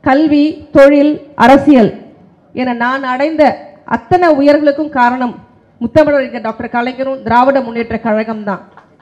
கல்வி தொழில் அரசியல் என நான் அடைந்த அத்தனை உயர்களுக்கும் காரணம் முத்தமிழறிஞர் டாக்டர் கலைஞரும் திராவிட முன்னேற்ற கழகம்தான்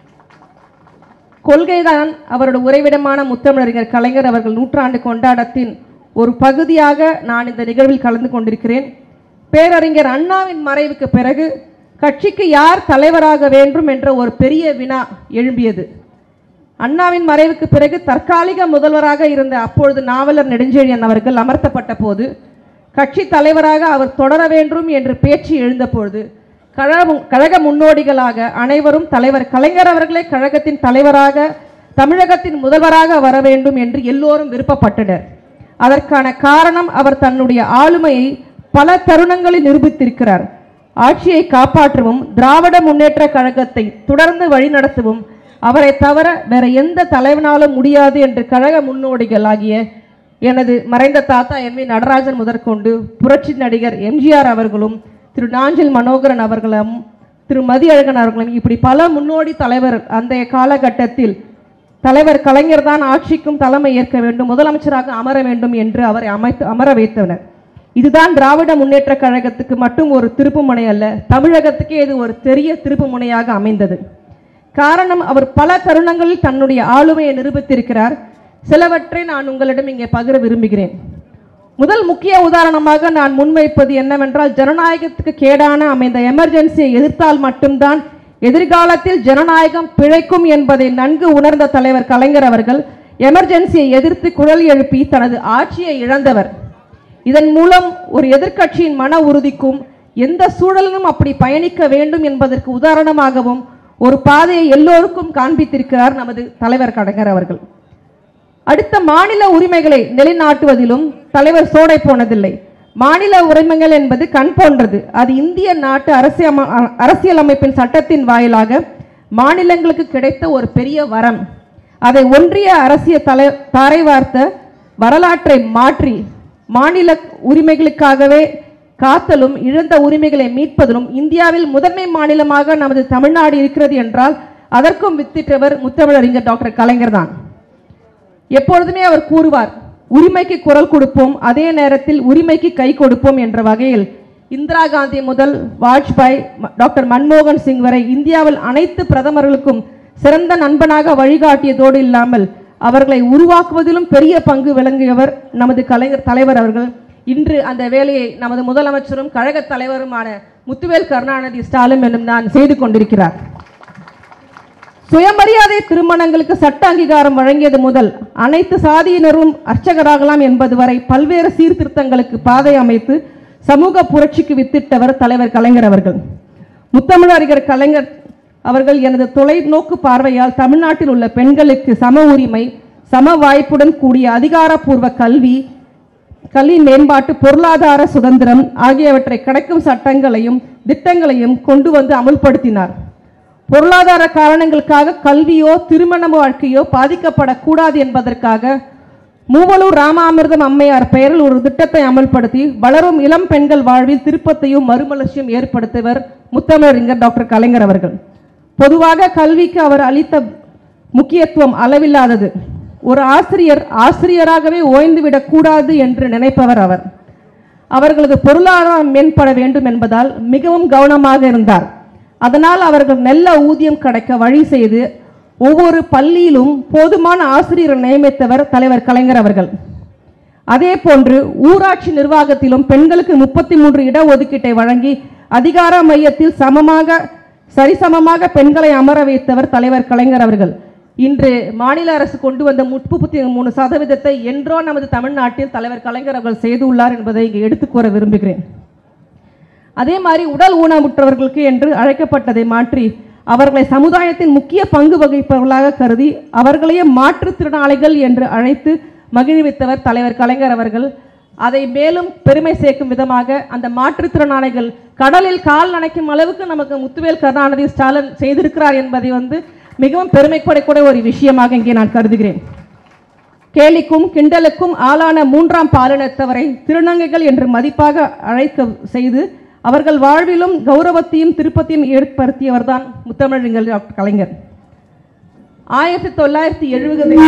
கொள்கைதான் அவரோட உறைவிடமான முத்தமிழறிஞர் கலைஞர் அவர்கள் நூற்றாண்டு கொண்டாட்டத்தின் ஒரு பகுதியாக நான் இந்த நிகழ்வில் கலந்து கொண்டிருக்கிறேன் பேரறிஞர் அண்ணாவின் மறைவுக்கு பிறகு கட்சிக்கு யார் தலைவராக வேண்டும் என்ற ஒரு பெரிய வினா எழும்பியது அண்ணாவின் மறைவுக்கு பிறகு தற்காலிக முதல்வராக இருந்த அப்பொழுது நாவலர் நெடுஞ்செழியன் அவர்கள் அமர்த்தப்பட்ட போது கட்சி தலைவராக அவர் தொடர வேண்டும் என்று பேச்சு எழுந்தபொழுது கழக கழக முன்னோடிகளாக அனைவரும் தலைவர் கலைஞர் அவர்களே கழகத்தின் தலைவராக தமிழகத்தின் முதல்வராக வர வேண்டும் என்று எல்லோரும் விருப்பப்பட்டனர் அதற்கான காரணம் அவர் தன்னுடைய ஆளுமையை பல தருணங்களில் நிரூபித்திருக்கிறார் ஆட்சியை காப்பாற்றவும் திராவிட முன்னேற்ற கழகத்தை தொடர்ந்து வழிநடத்தவும் அவரை தவிர வேற எந்த தலைவனாலும் முடியாது என்று கழக முன்னோடிகள் ஆகிய எனது மறைந்த தாத்தா எம் வி நடராஜன் முதற்கொண்டு புரட்சி நடிகர் எம்ஜிஆர் அவர்களும் திரு நாஞ்சில் மனோகரன் அவர்களும் திரு மதியழகன் அவர்களும் இப்படி பல முன்னோடி தலைவர் அந்த காலகட்டத்தில் தலைவர் கலைஞர் தான் ஆட்சிக்கும் தலைமை ஏற்க வேண்டும் முதலமைச்சராக அமர வேண்டும் என்று அவரை அமைத்து அமர வைத்தனர் இதுதான் திராவிட முன்னேற்ற கழகத்துக்கு மட்டும் ஒரு திருப்புமுனை அல்ல தமிழகத்துக்கே இது ஒரு பெரிய திருப்புமுனையாக அமைந்தது காரணம் அவர் பல தருணங்களில் தன்னுடைய ஆளுமையை நிரூபித்திருக்கிறார் சிலவற்றை நான் உங்களிடம் இங்கே பகிர விரும்புகிறேன் முதல் முக்கிய உதாரணமாக நான் முன்வைப்பது என்னவென்றால் ஜனநாயகத்துக்கு கேடான அமைந்த எமர்ஜென்சியை எதிர்த்தால் மட்டும்தான் எதிர்காலத்தில் ஜனநாயகம் பிழைக்கும் என்பதை நன்கு உணர்ந்த தலைவர் கலைஞர் அவர்கள் எமர்ஜென்சியை எதிர்த்து குரல் எழுப்பி தனது ஆட்சியை இழந்தவர் இதன் மூலம் ஒரு எதிர்க்கட்சியின் மன உறுதிக்கும் எந்த சூழலிலும் அப்படி பயணிக்க வேண்டும் என்பதற்கு உதாரணமாகவும் ஒரு பாதையை எல்லோருக்கும் காண்பித்திருக்கிறார் நமது தலைவர் கலைஞர் அவர்கள் அடுத்த மாநில உரிமைகளை நிலைநாட்டுவதிலும் தலைவர் சோடை போனதில்லை மாநில உரிமைகள் என்பது கண் போன்றது அது இந்திய நாட்டு அரசியல் அரசியலமைப்பின் சட்டத்தின் வாயிலாக மாநிலங்களுக்கு கிடைத்த ஒரு பெரிய வரம் அதை ஒன்றிய அரசியல் தலை தாரை வார்த்த வரலாற்றை மாற்றி மாநில உரிமைகளுக்காகவே காத்தலும் இழந்த உரிமைகளை மீட்பதிலும் இந்தியாவில் முதன்மை மாநிலமாக நமது தமிழ்நாடு இருக்கிறது என்றால் அதற்கும் வித்திட்டவர் முத்தமிழறிஞர் டாக்டர் கலைஞர் தான் எப்பொழுதுமே அவர் கூறுவார் உரிமைக்கு குரல் கொடுப்போம் அதே நேரத்தில் உரிமைக்கு கை கொடுப்போம் என்ற வகையில் இந்திரா காந்தி முதல் வாஜ்பாய் ம- டாக்டர் மன்மோகன் சிங் வரை இந்தியாவில் அனைத்து பிரதமர்களுக்கும் சிறந்த நண்பனாக வழிகாட்டியதோடு இல்லாமல் அவர்களை உருவாக்குவதிலும் பெரிய பங்கு விளங்கியவர் நமது கலைஞர் தலைவர் அவர்கள் இன்று அந்த வேலையை நமது முதலமைச்சரும் கழகத் தலைவருமான முத்துவேல் கருணாநிதி ஸ்டாலின் என்னும் நான் செய்து கொண்டிருக்கிறார் சுயமரியாதை திருமணங்களுக்கு சட்ட அங்கீகாரம் வழங்கியது முதல் அனைத்து சாதியினரும் அர்ச்சகராகலாம் என்பது வரை பல்வேறு சீர்திருத்தங்களுக்கு பாதை அமைத்து சமூக புரட்சிக்கு வித்திட்டவர் தலைவர் கலைஞர் அவர்கள் முத்தமிழறிஞர் கலைஞர் அவர்கள் எனது தொலைநோக்கு பார்வையால் தமிழ்நாட்டில் உள்ள பெண்களுக்கு சம உரிமை சம வாய்ப்புடன் கூடிய அதிகாரப்பூர்வ கல்வி கல்வி மேம்பாட்டு பொருளாதார சுதந்திரம் ஆகியவற்றை கிடைக்கும் சட்டங்களையும் திட்டங்களையும் கொண்டு வந்து அமுல்படுத்தினார் பொருளாதார காரணங்களுக்காக கல்வியோ திருமண வாழ்க்கையோ பாதிக்கப்படக்கூடாது என்பதற்காக மூவலூர் ராமாமிர்தம் அம்மையார் பெயரில் ஒரு திட்டத்தை அமல்படுத்தி வளரும் இளம் பெண்கள் வாழ்வில் திருப்பத்தையும் மறுமலர்ச்சியும் ஏற்படுத்தியவர் முத்தமிழறிஞர் டாக்டர் கலைஞர் அவர்கள் பொதுவாக கல்விக்கு அவர் அளித்த முக்கியத்துவம் அளவில்லாதது ஒரு ஆசிரியர் ஆசிரியராகவே ஓய்ந்துவிடக் கூடாது என்று நினைப்பவர் அவர் அவர்களது பொருளாதாரம் மேம்பட வேண்டும் என்பதால் மிகவும் கவனமாக இருந்தார் அதனால் அவர்கள் நல்ல ஊதியம் கிடைக்க வழி செய்து ஒவ்வொரு பள்ளியிலும் போதுமான ஆசிரியரை நியமித்தவர் தலைவர் கலைஞர் அவர்கள் அதே போன்று ஊராட்சி நிர்வாகத்திலும் பெண்களுக்கு முப்பத்தி மூன்று இடஒதுக்கீட்டை வழங்கி அதிகார மையத்தில் சமமாக சரிசமமாக பெண்களை அமர வைத்தவர் தலைவர் கலைஞர் அவர்கள் இன்று மாநில அரசு கொண்டு வந்த முப்பத்தி மூணு சதவீதத்தை என்றோ நமது தமிழ்நாட்டில் தலைவர் கலைஞர் அவர்கள் செய்துள்ளார் என்பதை இங்கே எடுத்துக் கூற விரும்புகிறேன் அதே மாதிரி உடல் ஊனமுற்றவர்களுக்கு என்று அழைக்கப்பட்டதை மாற்றி அவர்களை சமுதாயத்தின் முக்கிய பங்கு வகிப்பவர்களாக கருதி அவர்களையே மாற்றுத்திறனாளிகள் என்று அழைத்து மகிழ்வித்தவர் தலைவர் கலைஞர் அவர்கள் அதை மேலும் பெருமை சேர்க்கும் விதமாக அந்த மாற்றுத்திறனாளிகள் கடலில் கால் நனைக்கும் அளவுக்கு நமக்கு முத்துவேல் கருணாநிதி ஸ்டாலின் செய்திருக்கிறார் என்பதை வந்து மிகவும் பெருமைப்படக்கூடிய ஒரு விஷயமாக இங்கே நான் கருதுகிறேன் கேலிக்கும் கிண்டலுக்கும் ஆளான மூன்றாம் பாலினத்தவரை திருநங்கைகள் என்று மதிப்பாக அழைக்க செய்து அவர்கள் வாழ்விலும் கௌரவத்தையும் திருப்பத்தையும் ஏற்படுத்தியவர்தான் முத்தமிழறிஞர் டாக்டர் கலைஞர் ஆயிரத்தி தொள்ளாயிரத்தி எழுபதில்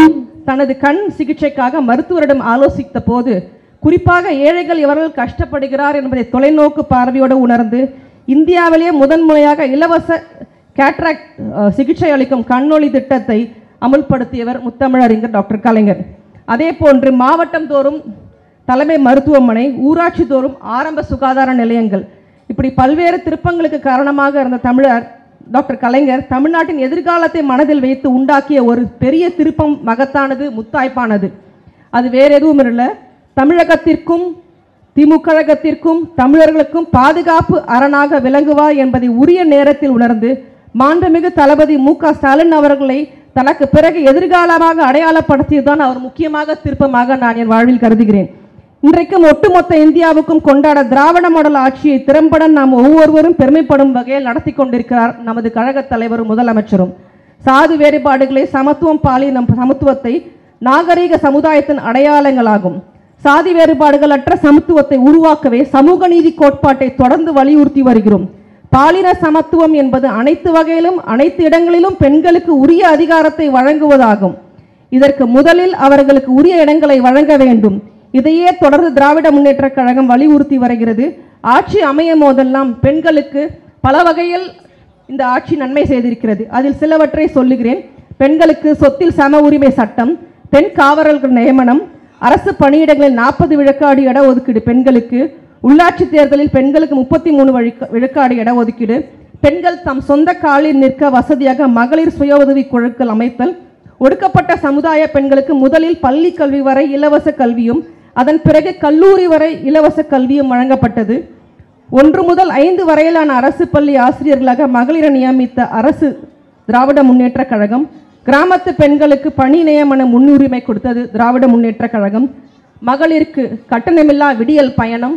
தனது கண் சிகிச்சைக்காக மருத்துவரிடம் ஆலோசித்த போது குறிப்பாக ஏழைகள் எவர்கள் கஷ்டப்படுகிறார் என்பதை தொலைநோக்கு பார்வையோடு உணர்ந்து இந்தியாவிலேயே முதன்முறையாக இலவச கேட்ராக்ட் அஹ், சிகிச்சை அளிக்கும் கண்ணொளி திட்டத்தை அமுல்படுத்தியவர் முத்தமிழறிஞர் டாக்டர் கலைஞர் அதே போன்று மாவட்டம் தோறும் தலைமை மருத்துவமனை ஊராட்சி தோறும் ஆரம்ப சுகாதார நிலையங்கள் இப்படி பல்வேறு திருப்பங்களுக்கு காரணமாக இருந்த தமிழர் டாக்டர் கலைஞர் தமிழ்நாட்டின் எதிர்காலத்தை மனதில் வைத்து உண்டாக்கிய ஒரு பெரிய திருப்பம் மகத்தானது முத்தாய்ப்பானது அது வேற எதுவும் இல்லை தமிழகத்திற்கும் திமுக கழகத்திற்கும் தமிழர்களுக்கும் பாதுகாப்பு அரணாக விளங்குவார் என்பதை உரிய நேரத்தில் உணர்ந்து மாண்புமிகு தளபதி மு க ஸ்டாலின் அவர்களை தனக்கு பிறகு எதிர்காலமாக அடையாளப்படுத்தியதுதான் அவர் முக்கியமாக திருப்பமாக நான் என் வாழ்வில் கருதுகிறேன் இன்றைக்கும் ஒட்டுமொத்த இந்தியாவுக்கும் கொண்டாட திராவிட மாடல் ஆட்சியை திறம்பட நாம் ஒவ்வொருவரும் பெருமைப்படும் வகையில் நடத்தி கொண்டிருக்கிறார் நமது கழகத் தலைவரும் முதலமைச்சரும் சாதி வேறுபாடுகளை சமத்துவம் பாலினம் சமத்துவத்தை நாகரீக சமுதாயத்தின் அடையாளங்களாகும் சாதி வேறுபாடுகளற்ற சமத்துவத்தை உருவாக்கவே சமூக நீதி கோட்பாட்டை தொடர்ந்து வலியுறுத்தி வருகிறோம் பாலின சமத்துவம் என்பது அனைத்து வகையிலும் அனைத்து இடங்களிலும் பெண்களுக்கு உரிய அதிகாரத்தை வழங்குவதாகும் இதற்கு முதலில் அவர்களுக்கு உரிய இடங்களை வழங்க வேண்டும் இதையே தொடர்ந்து திராவிட முன்னேற்றக் கழகம் வலியுறுத்தி வருகிறது ஆட்சி அமையும் போதெல்லாம் பெண்களுக்கு பல வகையில் இந்த ஆட்சி நன்மை செய்திருக்கிறது அதில் சிலவற்றை சொல்லுகிறேன் பெண்களுக்கு சொத்தில் சம உரிமை சட்டம் பெண் காவலர்கள் நியமனம் அரசு பணியிடங்களில் நாற்பது விழுக்காடு இட ஒதுக்கீடு பெண்களுக்கு உள்ளாட்சி தேர்தலில் பெண்களுக்கு முப்பத்தி மூணு விழுக்காடு இட ஒதுக்கீடு பெண்கள் தம் சொந்த காலில் நிற்க வசதியாக மகளிர் சுய உதவி குழுக்கள் அமைத்தல் ஒடுக்கப்பட்ட சமுதாய பெண்களுக்கு முதலில் பள்ளி கல்வி வரை இலவச கல்வியும் அதன் பிறகு கல்லூரி வரை இலவச கல்வியும் வழங்கப்பட்டது ஒன்று முதல் ஐந்து வரையிலான அரசு பள்ளி ஆசிரியர்களாக மகளிரை நியமித்த அரசு திராவிட முன்னேற்றக் கழகம் கிராமத்து பெண்களுக்கு பணி நியமன முன்னுரிமை கொடுத்தது திராவிட முன்னேற்றக் கழகம் மகளிருக்கு கட்டணமில்லா விடியல் பயணம்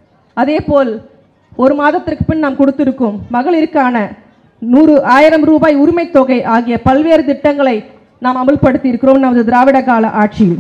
அதேபோல் ஒரு மாதத்திற்கு பின் நாம் கொடுத்திருக்கும் மகளிருக்கான நூறு ஆயிரம் ரூபாய் உரிமைத் தொகை ஆகிய பல்வேறு திட்டங்களை நாம் அமல்படுத்தி இருக்கிறோம் நமது திராவிட கால ஆட்சியில்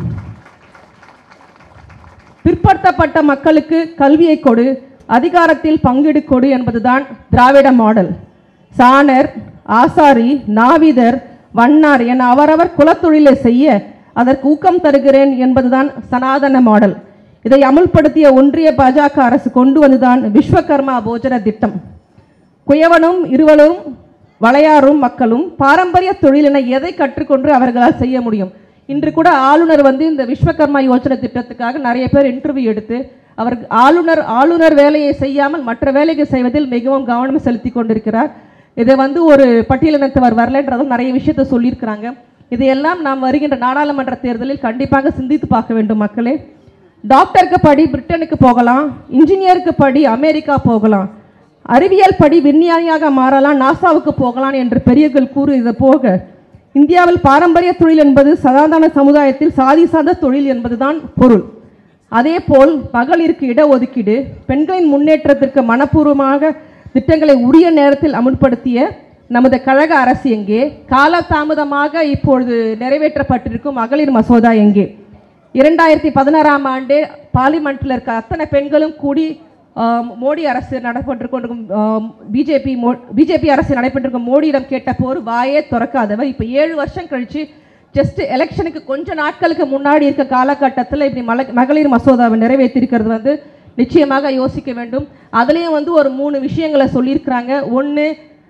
பிற்படுத்தப்பட்ட மக்களுக்கு கல்வியை கொடு அதிகாரத்தில் பங்கீடு கொடு என்பதுதான் திராவிட மாடல் சாணர் ஆசாரி நாவிதர் வண்ணார் என அவரவர் குலத்தொழிலை செய்ய அதற்கு ஊக்கம் தருகிறேன் என்பதுதான் சனாதன மாடல் இதை அமுல்படுத்திய ஒன்றிய பாஜக அரசு கொண்டு வந்துதான் விஸ்வகர்மா போஜன திட்டம் குயவனும் இருவரும் வளையாரும் மக்களும் பாரம்பரிய தொழிலினை எதை கற்றுக்கொண்டு அவர்களால் செய்ய முடியும் இன்று கூட ஆளுநர் வந்து இந்த விஸ்வகர்மா யோஜனை திட்டத்துக்காக நிறைய பேர் இன்டர்வியூ எடுத்து அவர் ஆளுநர் ஆளுநர் வேலையை செய்யாமல் மற்ற வேலைகள் செய்வதில் மிகவும் கவனம் செலுத்தி கொண்டிருக்கிறார் இதை வந்து ஒரு பட்டியலினத்தவர் வரலன்றதும் நிறைய விஷயத்தை சொல்லியிருக்கிறாங்க இதையெல்லாம் நாம் வருகின்ற நாடாளுமன்ற தேர்தலில் கண்டிப்பாக சிந்தித்து பார்க்க வேண்டும் மக்களே டாக்டருக்கு படி பிரிட்டனுக்கு போகலாம் இன்ஜினியருக்கு படி அமெரிக்கா போகலாம் அறிவியல் படி விஞ்ஞானியாக மாறலாம் நாசாவுக்கு போகலாம் என்று பெரியர்கள் கூறு இது போக இந்தியாவில் பாரம்பரிய தொழில் என்பது சாதாரண சமுதாயத்தில் சாதி சார்ந்த தொழில் என்பதுதான் பொருள் அதேபோல் மகளிருக்கு இடஒதுக்கீடு பெண்களின் முன்னேற்றத்திற்கு மனப்பூர்வமாக திட்டங்களை உரிய நேரத்தில் அமுல்படுத்திய நமது கழக அரசு எங்கே காலதாமதமாக இப்பொழுது நிறைவேற்றப்பட்டிருக்கும் மகளிர் மசோதா எங்கே இரண்டாயிரத்தி பதினாறாம் ஆண்டு பார்லிமெண்ட்டில் இருக்க அத்தனை பெண்களும் கூடி ஆம், மோடி அரசு நடைபெற்று கொண்டிருக்கும் பிஜேபி மோ பிஜேபி அரசு நடைபெற்றிருக்கும் மோடியிடம் கேட்ட போர் வாயே திறக்காதவர் இப்போ ஏழு வருஷம் கழிச்சு ஜஸ்ட் எலெக்ஷனுக்கு கொஞ்ச நாட்களுக்கு முன்னாடி இருக்க காலகட்டத்தில் இப்படி மல மகளிர் மசோதாவை நிறைவேற்றிருக்கிறது வந்து நிச்சயமாக யோசிக்க வேண்டும் அதுலேயும் வந்து ஒரு மூணு விஷயங்களை சொல்லியிருக்கிறாங்க ஒன்று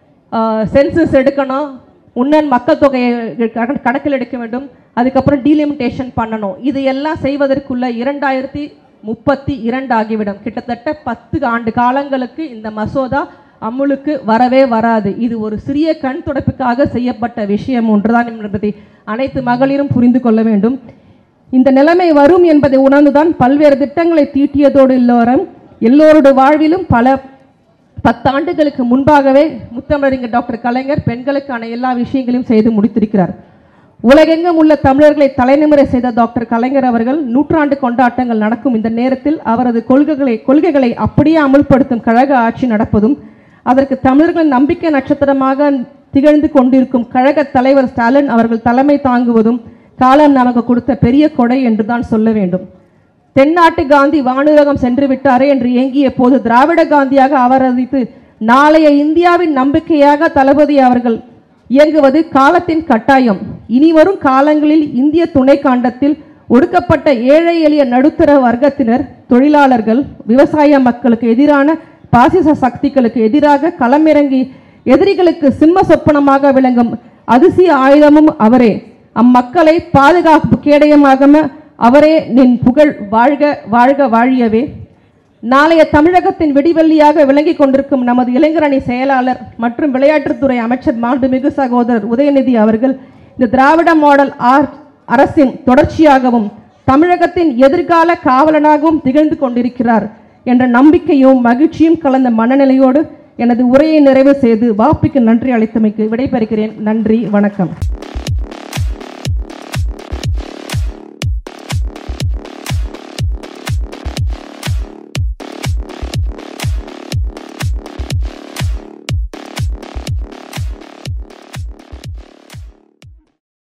சென்சஸ் எடுக்கணும் உன்னன் மக்கள் தொகையை கண- கணக்கில் எடுக்க வேண்டும் அதுக்கப்புறம் டீலிமிட்டேஷன் பண்ணணும் இது எல்லாம் செய்வதற்குள்ள இரண்டாயிரத்தி முப்பத்தி இரண்டு ஆகிவிடும் கிட்டத்தட்ட பத்து ஆண்டு காலங்களுக்கு இந்த மசோதா அமுலுக்கு வரவே வராது இது ஒரு சிறிய கண் துடைப்புக்காக செய்யப்பட்ட விஷயம் ஒன்றுதான் என்பதை அனைத்து மகளிரும் புரிந்து கொள்ள வேண்டும் இந்த நிலைமை வரும் என்பதை உணர்ந்துதான் பல்வேறு திட்டங்களை தீட்டியதோடு எல்லோரும் எல்லோருடைய வாழ்விலும் பல பத்தாண்டுகளுக்கு முன்பாகவே முத்தமிழறிஞர் டாக்டர் கலைஞர் பெண்களுக்கான எல்லா விஷயங்களையும் செய்து முடித்திருக்கிறார் உலகெங்கும் உள்ள தமிழர்களை தலைநிமிர செய்த டாக்டர் கலைஞர் அவர்கள் நூற்றாண்டு கொண்டாட்டங்கள் நடக்கும் இந்த நேரத்தில் அவரது கொள்கைகளை கொள்கைகளை அப்படியே அமுல்படுத்தும் கழக ஆட்சி நடப்பதும் அதற்கு தமிழர்களின் நம்பிக்கை நட்சத்திரமாக திகழ்ந்து கொண்டிருக்கும் கழக தலைவர் ஸ்டாலின் அவர்கள் தலைமை தாங்குவதும் காலம் நமக்கு கொடுத்த பெரிய கொடை என்று தான் சொல்ல வேண்டும் தென்னாட்டு காந்தி வானுலகம் சென்று விட்டாரே என்று ஏங்கிய போது திராவிட காந்தியாக அவரதித்து நாளைய இந்தியாவின் நம்பிக்கையாக தளபதி அவர்கள் இயங்குவது காலத்தின் கட்டாயம் இனிவரும் காலங்களில் இந்திய துணை காண்டத்தில் ஒடுக்கப்பட்ட ஏழை எளிய நடுத்தர வர்க்கத்தினர் தொழிலாளர்கள் விவசாய மக்களுக்கு எதிரான பாசிச சக்திகளுக்கு எதிராக களமிறங்கி எதிரிகளுக்கு சிம்ம சொப்பனமாக விளங்கும் அதிசய ஆயுதமும் அவரே அம்மக்களை பாதுகாப்பு கேடயமாக அவரே நின் புகழ் வாழ்க வாழ்க வாழியவே நாளைய தமிழகத்தின் விடிவெள்ளியாக விளங்கிக் கொண்டிருக்கும் நமது இளைஞரணி செயலாளர் மற்றும் விளையாட்டுத்துறை அமைச்சர் மாண்புமிகு சகோதரர் உதயநிதி அவர்கள் இந்த திராவிட மாடல் ஆர் அரசின் தொடர்ச்சியாகவும் தமிழகத்தின் எதிர்கால காவலனாகவும் திகழ்ந்து கொண்டிருக்கிறார் என்ற நம்பிக்கையும் மகிழ்ச்சியும் கலந்த மனநிலையோடு எனது உரையை நிறைவு செய்து வாப்பிக்கு நன்றி அளித்தமைக்கு விடைபெறுகிறேன் நன்றி வணக்கம்